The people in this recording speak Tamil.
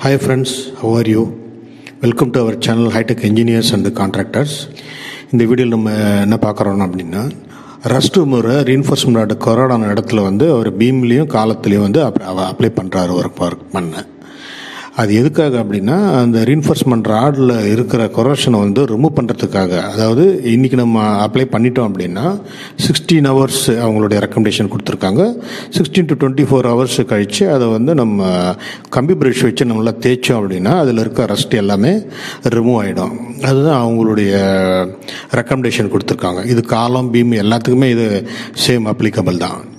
Hi friends, how are you? Welcome to our channel hitech engineers and contractors இந்த வீடியோவில் நம்ம என்ன பார்க்குறோம் அப்படின்னா ரஸ்ட் முறை ரீன்ஃபோர்ஸ்மெண்ட் கொரோடான இடத்துல வந்து அவர் பீம்லேயும் காலத்துலேயும் வந்து அப்ளை பண்ணுறாரு ஒர்க் ஒர்க் பண்ண அது எதுக்காக அப்படின்னா அந்த ரீன்ஃபோர்ஸ்மெண்ட் ராடில் இருக்கிற கொரஷனை வந்து ரிமூவ் பண்ணுறதுக்காக அதாவது இன்றைக்கி நம்ம அப்ளை பண்ணிட்டோம் அப்படின்னா சிக்ஸ்டீன் ஹவர்ஸ் அவங்களுடைய ரெக்கமெண்டேஷன் கொடுத்துருக்காங்க sixteen to twenty four hours கழித்து அதை வந்து நம்ம கம்பி ப்ரஷ் வச்சு நம்மளா தேய்ச்சோம் அப்படின்னா அதில் இருக்க ரஸ்ட் எல்லாமே ரிமூவ் ஆகிடும் அதுதான் அவங்களுடைய ரெக்கமெண்டேஷன் கொடுத்துருக்காங்க இது காலம் பீம் எல்லாத்துக்குமே இது சேம் அப்ளிகபிள் தான்